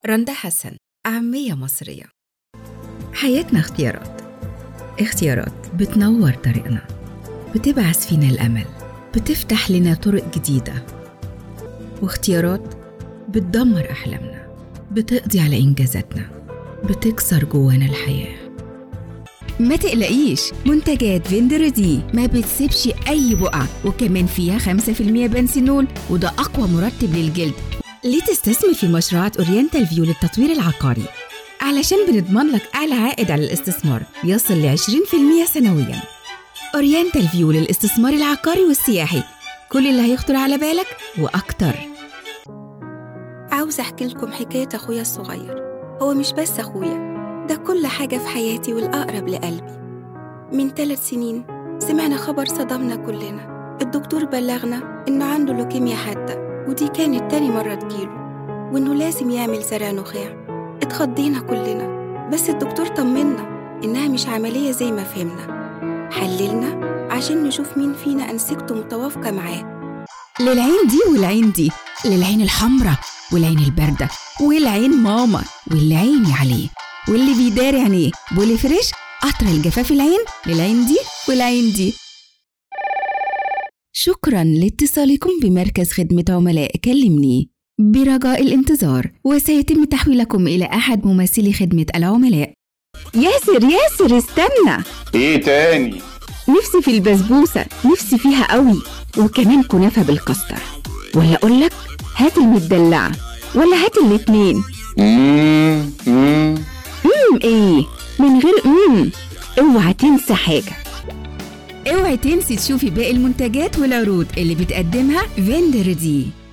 رندا حسن عامية مصرية حياتنا اختيارات اختيارات بتنور طريقنا بتبعث فينا الأمل بتفتح لنا طرق جديدة واختيارات بتدمر أحلامنا بتقضي على إنجازاتنا بتكسر جوانا الحياة ما تقلقيش منتجات فيندر دي ما بتسيبش أي بقعة وكمان فيها 5% بنسينول وده أقوى مرطب للجلد ليه تستثمر في مشروعات أورينتال فيو للتطوير العقاري؟ علشان بنضمن لك أعلى عائد على الاستثمار يصل ل 20% سنوياً أورينتال فيو للاستثمار العقاري والسياحي كل اللي هيخطر على بالك وأكتر عاوزة أحكي لكم حكاية أخويا الصغير هو مش بس أخويا ده كل حاجة في حياتي والأقرب لقلبي من ثلاث سنين سمعنا خبر صدمنا كلنا الدكتور بلغنا إنه عنده لوكيميا حادة ودي كانت تاني مرة تجيله وإنه لازم يعمل زرع نخاع اتخضينا كلنا بس الدكتور طمنا إنها مش عملية زي ما فهمنا حللنا عشان نشوف مين فينا أنسجته متوافقة معاه للعين دي والعين دي للعين الحمراء والعين الباردة والعين ماما واللي عيني عليه واللي بيداري عينيه بولي فريش قطر الجفاف العين للعين دي والعين دي شكرا لاتصالكم بمركز خدمة عملاء كلمني برجاء الانتظار وسيتم تحويلكم إلى أحد ممثلي خدمة العملاء ياسر ياسر استنى ايه تاني نفسي في البسبوسة نفسي فيها قوي وكمان كنافة بالكاستر ولا أقول لك هات المدلعة ولا هات الاتنين مم. مم. مم ايه من غير مم اوعى تنسى حاجة اوعي تنسي تشوفي باقي المنتجات والعروض اللي بتقدمها فيندر دي